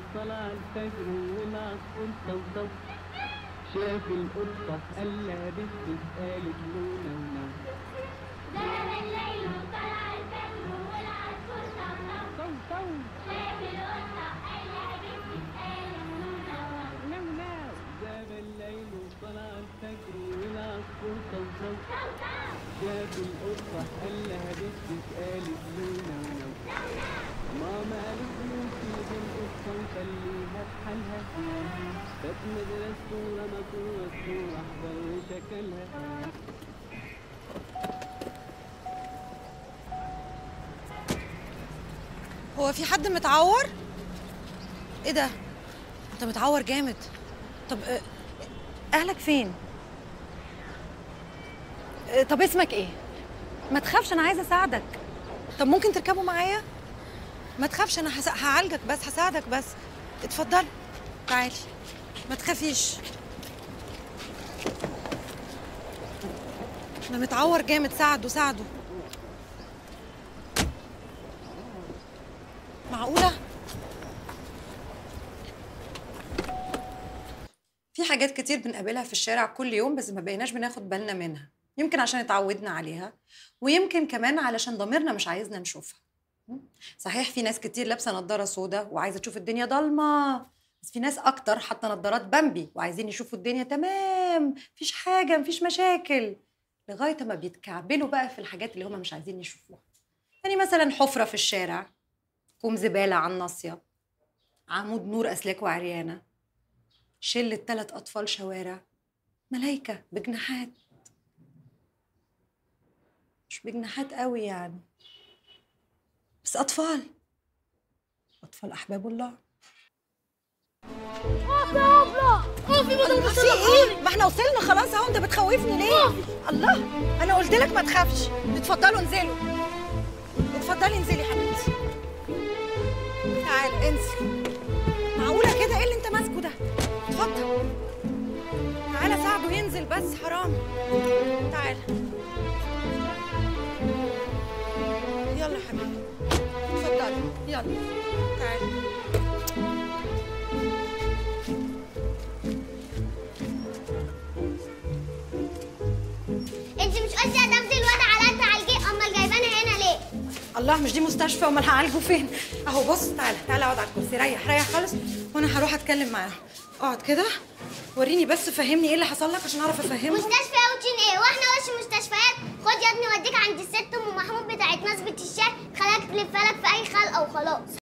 طلع الفجر والعصفور صوصو شاف القطة قال لها بنت قالت له نو نو ذهب الليل وطلع الفجر والعصفور صوصو صو صو شاف القطة قال لها بنت قالت له نو نو نو ذهب الليل وطلع الفجر والعصفور صوصو صوصو شاف القطة قال لها بنت قالت له نو نو ماما قالت له سيب القطة وخليها في حالها فات مدرسته ورمى كورته وأحضر وشكلها هو في حد متعور؟ ايه ده؟ انت متعور جامد طب آه، اهلك فين؟ آه، طب اسمك ايه؟ ما تخافش انا عايزه اساعدك طب ممكن تركبوا معايا؟ ما تخافش انا هس- هعالجك بس هساعدك بس اتفضلي تعالي ما تخافيش انا متعور جامد ساعده ساعده معقولة؟ في حاجات كتير بنقابلها في الشارع كل يوم بس ما بقيناش بناخد بالنا منها يمكن عشان اتعودنا عليها ويمكن كمان علشان ضميرنا مش عايزنا نشوفها صحيح في ناس كتير لابسه نظاره سودا وعايزه تشوف الدنيا ضلمه بس في ناس اكتر حاطه نظارات بامبي وعايزين يشوفوا الدنيا تمام مفيش حاجه مفيش مشاكل لغايه ما بيتكعبلوا بقى في الحاجات اللي هم مش عايزين يشوفوها يعني مثلا حفره في الشارع كوم زبالة على الناصية عمود نور أسلاك وعريانة شلة تلات أطفال شوارع ملايكة بجناحات مش بجناحات قوي يعني بس أطفال أطفال أحباب الله الله في ايه؟ ما احنا وصلنا خلاص اهو انت بتخوفني ليه؟ الله انا قلت لك ما تخافش اتفضلوا انزلوا اتفضلي انزلي حبيبتي تعال انزل معقولة كده ايه اللي انت ماسكه ده؟ اتفضل تعالى ساعده ينزل بس حرام تعال يلا حبيبي اتفضلي يلا تعالي انت مش قلتي هتاخدي الواد على تعالجيه امال جايبانا هنا ليه الله مش دي مستشفى امال هعالجه فين؟ اهو بص تعالى تعالى اقعد على الكرسي ريح ريح خالص وانا هروح اتكلم معاهم اقعد كده وريني بس فهمني ايه اللي حصل لك عشان اعرف افهمه مستشفى اوتشين ايه واحنا وش مستشفيات خد يا ابني وديك عند الست ام محمود بتاعت نسبة الشاي خلاك تلف لك في اي خلقه وخلاص